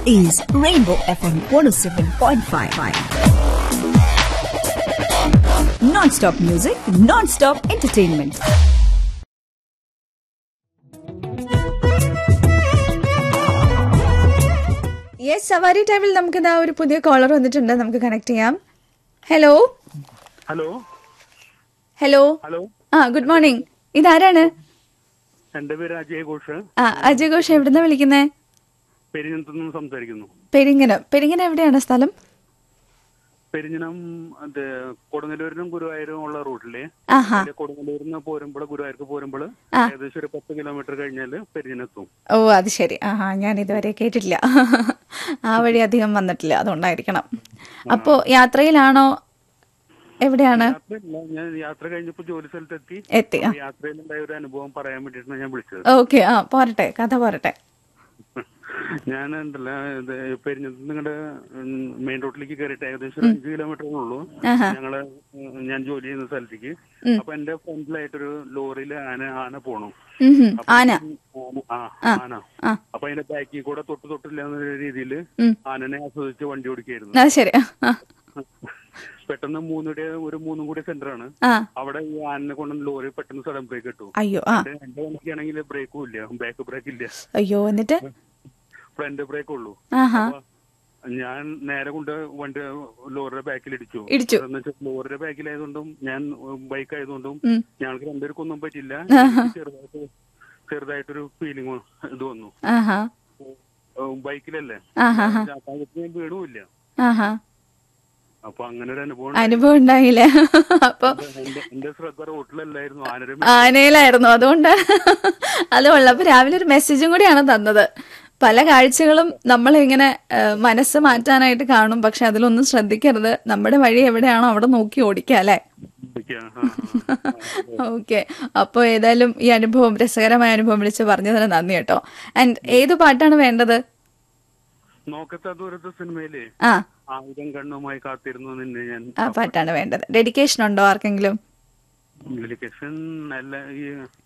is Rainbow FM 107.5. Non-stop music, non-stop entertainment. Yes സവാരി ടൈമിൽ നമുക്ക് ഇതാ ഒരു പുതിയ കോളർ വന്നിട്ടുണ്ട് നമുക്ക് കണക്ട് ചെയ്യാം ഹലോ ഹലോ ഹലോ ഹലോ ആ ഗുഡ് മോർണിംഗ് ഇതാരാണ് എന്റെ പേര് അജയ് ഘോഷ് ആ അജയ് ഘോഷ് എവിടുന്ന വിളിക്കുന്നേ പെരിഞ്ഞനത്തു നിന്ന് സംസാരിക്കുന്നു പെരിങ്ങനം പെരിങ്ങനം എവിടെയാണ് സ്ഥലം പെരിഞ്ഞനം അത് കൊടുങ്ങല്ലൂരിനും ഗുരുവായൂരും ഉള്ള റൂട്ടില് ആഹാ അതിലെ കൊടുങ്ങല്ലൂരിൽ നിന്ന് പോരുമ്പോൾ ഗുരുവായൂർക്ക് പോരുമ്പോൾ ആ. ഏകദേശം ഒരു പത്ത് കിലോമീറ്റർ കഴിഞ്ഞാല് പെരിഞ്ഞനെത്തും ഓ അത് ശരി ആഹാ ഞാൻ ഇതുവരെ കേട്ടിട്ടില്ല ആ വഴി അധികം വന്നിട്ടില്ല അതുകൊണ്ടായിരിക്കണം അപ്പോ യാത്രയിലാണോ എവിടെയാണ് യാത്രയില്ല ഞാൻ യാത്ര കഴിഞ്ഞപ്പോ ജോലി സ്ഥലത്തെത്തി എത്തി ആ യാത്രയിലുണ്ടായ ഒരു അനുഭവം പറയാൻ വേണ്ടിയിട്ടാണ് ഞാൻ വിളിച്ചത് ഓക്കെ ആ പോരട്ടെ കഥ പോരട്ടെ ഞാൻ ഉണ്ടല്ല ഇത് പെരിഞ്ഞത്ത് നിങ്ങളുടെ മെയിൻ റോഡിലേക്ക് കയറിയിട്ട് ഏകദേശം ഒരു അഞ്ച് കിലോമീറ്റർ ഉള്ളൂ ആഹാ. ഞങ്ങള് ഉം, ഞാൻ ജോലി ചെയ്യുന്ന സ്ഥലത്തേക്ക് അപ്പൊ എന്റെ ഫ്രണ്ടിലായിട്ടൊരു ലോറിയിൽ ആന ആന പോണു ഉം ഹും. ആന ആന- ആ ആന ആ അപ്പൊ അതിന്റെ ബാക്കിൽ കൂടെ തൊട്ട് തൊട്ടില്ല എന്ന രീതിയിൽ ഉം. ആനനെ ആസ്വദിച്ച് വണ്ടി ഓടിക്കായിരുന്നു അത് ശരി ആ, ആ പെട്ടെന്ന് മൂന്നുകൂടെ ഒരു മൂന്നും കൂടി സെന്റർ ആണ് ആ അവിടെ ഈ ആനനെ കൊണ്ട് ലോറി പെട്ടെന്ന് സഡൻ ബ്രേക്ക് ഇട്ടു അയ്യോ ആ എന്റെ- എന്റെ വണ്ടിക്കാണെങ്കിൽ ബ്രേക്കും ഇല്ല ബാക്ക് ബ്രേക്ക് ഇല്ല അയ്യോ എന്നിട്ട് ഫ്രണ്ട് ബ്രേക്ക് ഉള്ളൂ ആഹാ അപ്പൊ ഞാൻ നേരെ കൊണ്ട് വണ്ടി ലോറിയുടെ ബാക്കിൽ ഇടിച്ചു ഇടിച്ചു. എന്ന് വെച്ചാൽ ലോറിയുടെ ബാക്കിലായതുകൊണ്ടും ഞാൻ ബൈക്ക് ആയതുകൊണ്ടും ഉം. ഞങ്ങൾക്ക് രണ്ടുപേർക്കൊന്നും പറ്റില്ല ചെറുതായിട്ട് ചെറുതായിട്ടൊരു ഫീലിംഗ് ഇത് വന്നു ആഹാ ബൈക്കിലല്ലേ ആഹാ താഴത്ത് ഞാൻ വീണുമില്ല ആഹാ അപ്പൊ അങ്ങനെ ഒരു അനുഭവം അനുഭവം ഉണ്ടായില്ല അപ്പൊ എന്റെ എന്റെ ശ്രദ്ധ റോട്ടിലല്ലായിരുന്നു ആനര ആനയിലായിരുന്നു അതുകൊണ്ട് അത് കൊള്ളാം അപ്പൊ രാവിലെ ഒരു മെസ്സേജും കൂടിയാണ് തന്നത് പല കാഴ്ചകളും നമ്മൾ ഇങ്ങനെ ആ, മനസ്സ് മാറ്റാനായിട്ട് കാണും പക്ഷെ അതിലൊന്നും ശ്രദ്ധിക്കരുത് നമ്മുടെ വഴി എവിടെയാണോ അവിടെ നോക്കി ഓടിക്കുക അല്ലെ ഓക്കെ അപ്പോൾ ഏതായാലും ഈ അനുഭവം രസകരമായ അനുഭവം വിളിച്ച് പറഞ്ഞതിന് നന്ദി കേട്ടോ ആൻഡ് ഏത് പാട്ടാണ് വേണ്ടത് നോക്കത്ത ദൂരത്തെ സിനിമയില് ആ ആയിരം കണ്ണുമായി കാത്തിരുന്നു നിന്നെ ഞാൻ ആ പാട്ടാണ് വേണ്ടത് ഡെഡിക്കേഷൻ ഉണ്ടോ ആർക്കെങ്കിലും ഡെലിക്കേഷൻ അല്ല ഈ